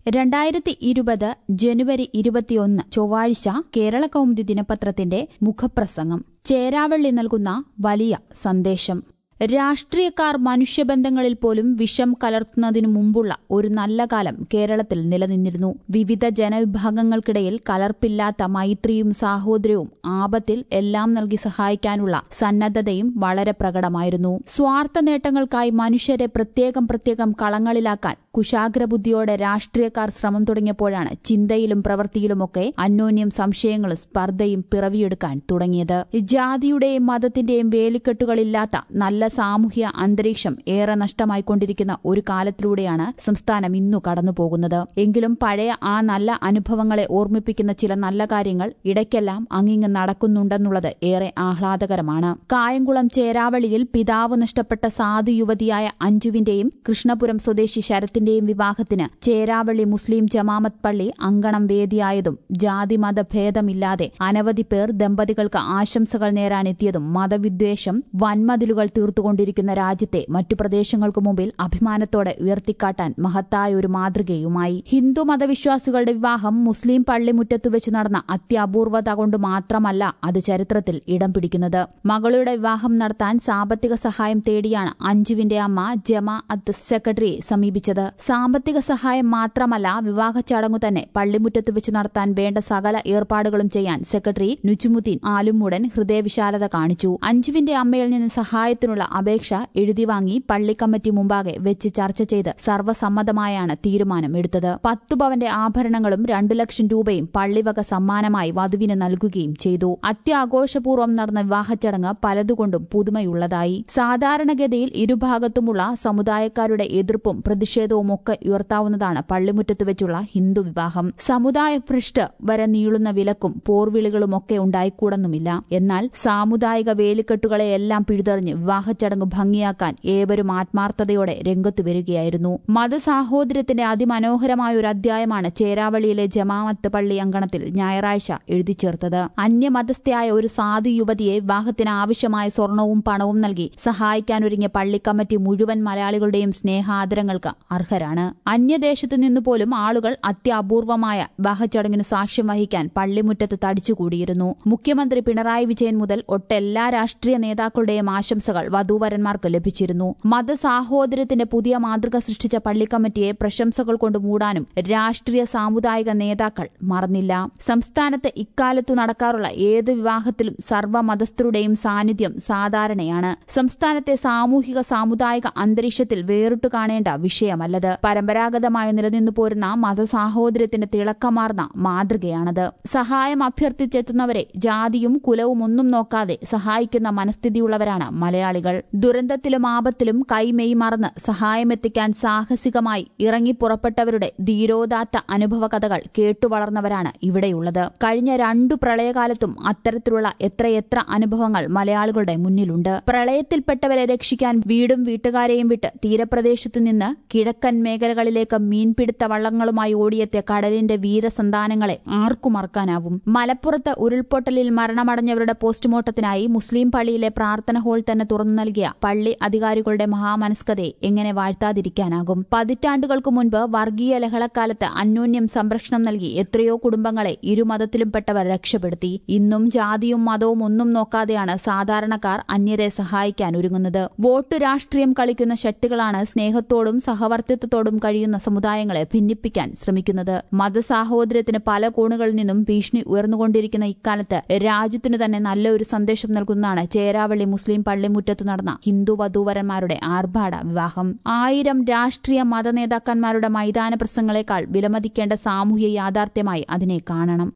രണ്ടായിരത്തി ഇരുപത് ജനുവരി ഇരുപത്തിയൊന്ന് ചൊവ്വാഴ്ച കേരള കൗമുദി ദിനപത്രത്തിന്റെ മുഖപ്രസംഗം ചേരാവള്ളി നൽകുന്ന വലിയ സന്ദേശം രാഷ്ട്രീയക്കാർ മനുഷ്യബന്ധങ്ങളിൽ പോലും വിഷം കലർത്തുന്നതിനു മുമ്പുള്ള ഒരു നല്ല കാലം കേരളത്തിൽ നിലനിന്നിരുന്നു വിവിധ ജനവിഭാഗങ്ങൾക്കിടയിൽ കലർപ്പില്ലാത്ത മൈത്രിയും സാഹോദര്യവും ആപത്തിൽ എല്ലാം നൽകി സഹായിക്കാനുള്ള സന്നദ്ധതയും വളരെ പ്രകടമായിരുന്നു സ്വാർത്ഥ നേട്ടങ്ങൾക്കായി മനുഷ്യരെ പ്രത്യേകം പ്രത്യേകം കളങ്ങളിലാക്കാൻ കുശാഗ്രബുദ്ധിയോടെ രാഷ്ട്രീയക്കാർ ശ്രമം തുടങ്ങിയപ്പോഴാണ് ചിന്തയിലും പ്രവൃത്തിയിലുമൊക്കെ അന്യോന്യം സംശയങ്ങളും സ്പർദ്ധയും പിറവിയെടുക്കാൻ തുടങ്ങിയത് ജാതിയുടെയും മതത്തിന്റെയും വേലിക്കെട്ടുകളില്ലാത്ത നല്ല സാമൂഹ്യ അന്തരീക്ഷം ഏറെ നഷ്ടമായിക്കൊണ്ടിരിക്കുന്ന ഒരു കാലത്തിലൂടെയാണ് സംസ്ഥാനം ഇന്നു കടന്നുപോകുന്നത് എങ്കിലും പഴയ ആ നല്ല അനുഭവങ്ങളെ ഓർമ്മിപ്പിക്കുന്ന ചില നല്ല കാര്യങ്ങൾ ഇടയ്ക്കെല്ലാം അങ്ങിങ്ങ് നടക്കുന്നുണ്ടെന്നുള്ളത് ഏറെ ആഹ്ലാദകരമാണ് കായംകുളം ചേരാവളിയിൽ പിതാവ് നഷ്ടപ്പെട്ട സാധു യുവതിയായ അഞ്ജുവിന്റെയും കൃഷ്ണപുരം സ്വദേശി ശരത്തിന്റെയും വിവാഹത്തിന് ചേരാവള്ളി മുസ്ലിം ജമാമത്ത് പള്ളി അങ്കണം വേദിയായതും ജാതിമത ഭേദമില്ലാതെ അനവധി പേർ ദമ്പതികൾക്ക് ആശംസകൾ നേരാനെത്തിയതും മതവിദ്വേഷം വൻമതിലുകൾ തീർത്തുകൊണ്ടിരിക്കുന്ന രാജ്യത്തെ മറ്റു പ്രദേശങ്ങൾക്കു മുമ്പിൽ അഭിമാനത്തോടെ ഉയർത്തിക്കാട്ടാൻ മഹത്തായ ഒരു മാതൃകയുമായി ഹിന്ദു മതവിശ്വാസികളുടെ വിവാഹം മുസ്ലിം പള്ളിമുറ്റത്തു വെച്ച് നടന്ന അത്യപൂർവത കൊണ്ട് മാത്രമല്ല അത് ചരിത്രത്തിൽ ഇടം പിടിക്കുന്നത് മകളുടെ വിവാഹം നടത്താൻ സാമ്പത്തിക സഹായം തേടിയാണ് അഞ്ജുവിന്റെ അമ്മ ജമാ അത്ത് സെക്രട്ടറിയെ സമീപിച്ചത് സാമ്പത്തിക സഹായം മാത്രമല്ല വിവാഹ ചടങ്ങു തന്നെ പള്ളിമുറ്റത്ത് വെച്ച് നടത്താൻ വേണ്ട സകല ഏർപ്പാടുകളും ചെയ്യാൻ സെക്രട്ടറി നുജുമുദ്ദീൻ ആലുമൂടൻ ഹൃദയവിശാലത കാണിച്ചു അഞ്ജുവിന്റെ അമ്മയിൽ നിന്ന് സഹായത്തിനുള്ള അപേക്ഷ എഴുതി വാങ്ങി പള്ളി കമ്മിറ്റി മുമ്പാകെ വെച്ച് ചർച്ച ചെയ്ത് സർവ്വസമ്മതമായാണ് തീരുമാനം എടുത്തത് പത്തു പവന്റെ ആഭരണങ്ങളും രണ്ടു ലക്ഷം രൂപയും പള്ളിവക സമ്മാനമായി വധുവിന് നൽകുകയും ചെയ്തു അത്യാഘോഷപൂർവ്വം നടന്ന വിവാഹച്ചടങ്ങ് പലതുകൊണ്ടും പുതുമയുള്ളതായി സാധാരണഗതിയിൽ ഇരുഭാഗത്തുമുള്ള സമുദായക്കാരുടെ എതിർപ്പും പ്രതിഷേധവും ഒക്കെ ഉയർത്താവുന്നതാണ് പള്ളിമുറ്റത്ത് വെച്ചുള്ള ഹിന്ദു വിവാഹം സമുദായ ഭ്രഷ്ട് വരെ നീളുന്ന വിലക്കും പോർവിളികളുമൊക്കെ ഉണ്ടായിക്കൂടെന്നുമില്ല എന്നാൽ സാമുദായിക വേലിക്കെട്ടുകളെയെല്ലാം പിഴുതെറിഞ്ഞ് വിവാഹച്ചടങ്ങ് ഭംഗിയാക്കാൻ ഏവരും ആത്മാർത്ഥതയോടെ രംഗത്തു വരികയായിരുന്നു മതസാഹോദര്യത്തിന്റെ അതിമനോഹരമായ ഒരു അധ്യായമാണ് ചേരാവളിയിലെ ജമാമത്ത് പള്ളി അങ്കണത്തിൽ ഞായറാഴ്ച എഴുതി ചേർത്തത് അന്യമതസ്ഥയായ ഒരു സാധു യുവതിയെ വിവാഹത്തിന് ആവശ്യമായ സ്വർണവും പണവും നൽകി സഹായിക്കാനൊരുങ്ങിയ പള്ളി കമ്മിറ്റി മുഴുവൻ മലയാളികളുടെയും സ്നേഹാദരങ്ങൾക്ക് അർഹരാണ് അന്യദേശത്തു നിന്നു പോലും ആളുകൾ അത്യപൂർവമായ വിവാഹച്ചടങ്ങിന് സാക്ഷ്യം വഹിക്കാൻ പള്ളിമുറ്റത്ത് തടിച്ചുകൂടിയിരുന്നു മുഖ്യമന്ത്രി പിണറായി വിജയൻ മുതൽ ഒട്ടെല്ലാ രാഷ്ട്രീയ നേതാക്കളുടെയും ആശംസകൾ വധൂവരന്മാർക്ക് ലഭിച്ചിരുന്നു മതസാഹോദര്യത്തിന്റെ പുതിയ മാതൃക സൃഷ്ടിച്ച പള്ളിക്കമ്മിറ്റിയെ പ്രശംസകൾ കൊണ്ട് മൂടാനും രാഷ്ട്രീയ സാമുദായിക നേതാക്കൾ മറന്നില്ല സംസ്ഥാനത്ത് ഇക്കാലത്തു നടക്കാറുള്ള ഏത് വിവാഹത്തിലും സർവ്വമതസ്ഥരുടെയും സാന്നിധ്യം സാധാരണയാണ് സംസ്ഥാനത്തെ സാമൂഹിക സാമുദായിക അന്തരീക്ഷത്തിൽ വേറിട്ടു കാണേണ്ട വിഷയമല്ലത് പരമ്പരാഗതമായി നിലനിന്നു പോരുന്ന മതസാഹോദര്യത്തിന്റെ തിളക്കമാർന്ന മാതൃകയാണത് സഹായം അഭ്യർത്ഥിച്ചെത്തുന്നവരെ ജാതിയും കുലവും ഒന്നും നോക്കാതെ സഹായിക്കുന്ന മനസ്ഥിതിയുള്ളവരാണ് മലയാളികൾ ദുരന്തത്തിലും ആപത്തിലും കൈമെയ് മറന്ന് സഹായമെത്തിക്കാൻ സാഹസികമായി ഇറങ്ങിപ്പുറപ്പെട്ടവരുടെ ധീരോദാത്ത അനുഭവ കഥകൾ കേട്ടുവളർന്നവരാണ് ഇവിടെയുള്ളത് കഴിഞ്ഞ രണ്ടു പ്രളയകാലത്തും അത്തരത്തിലുള്ള എത്രയെത്ര അനുഭവങ്ങൾ മലയാളികളുടെ മുന്നിലുണ്ട് പ്രളയത്തിൽപ്പെട്ടവരെ രക്ഷിക്കാൻ വീടും വീട്ടുകാരെയും വിട്ട് തീരപ്രദേശത്തു നിന്ന് കിഴക്കൻ മേഖലകളിലേക്ക് മീൻപിടുത്ത വള്ളങ്ങളുമായി ഓടിയെത്തിയ കടലിന്റെ വീരസന്താനങ്ങളെ ആർക്കു മറക്കാനാവും മലപ്പുറത്ത് ഉരുൾപൊട്ടലിൽ മരണമടഞ്ഞവരുടെ പോസ്റ്റ്മോർട്ടത്തിനായി മുസ്ലിം പള്ളിയിലെ പ്രാർത്ഥന ഹാൾ തന്നെ തുറന്നു നൽകിയ പള്ളി അധികാരികളുടെ മഹാമനസ്കതയെ എങ്ങനെ വാഴ്ത്താതിരിക്കാനാകും പതിറ്റാണ്ടുകൾക്ക് മുൻപ് വർഗീയ ലഹളക്കാലത്ത് അന്യോന്യം സംരക്ഷണം നൽകി എത്രയോ കുടുംബങ്ങളെ ഇരുമതത്തിലും പെട്ടവർ രക്ഷപ്പെടുത്തി ഇന്നും ജാതിയും മതവും ഒന്നും നോക്കാതെയാണ് സാധാരണക്കാർ അന്യരെ സഹായിക്കാൻ ഒരുങ്ങുന്നത് വോട്ട് രാഷ്ട്രീയം കളിക്കുന്ന ശക്തികളാണ് സ്നേഹത്തോടും സഹവർത്തിത്വത്തോടും കഴിയുന്ന സമുദായങ്ങളെ ഭിന്നിപ്പിക്കാൻ ശ്രമിക്കുന്നത് മതസാഹോദര്യത്തിന് പല കോണുകളിൽ നിന്നും ഭീഷണി ഉയർന്നുകൊണ്ടിരിക്കുന്ന ഇക്കാലത്ത് രാജ്യത്തിനു തന്നെ നല്ല ഒരു സന്ദേശം നൽകുന്നതാണ് ചേരാവള്ളി മുസ്ലിം പള്ളിമുറ്റത്തു നടന്ന ഹിന്ദു വധൂവരന്മാരുടെ ആർഭാട വിവാഹം ആയിരം രാഷ്ട്രീയ മത നേതാക്കന്മാരുടെ മൈതാന പ്രസംഗങ്ങളെക്കാൾ വിലമതിക്കേണ്ട സാമൂഹ്യ യാഥാർത്ഥ്യമായി അതിനെ കാണണം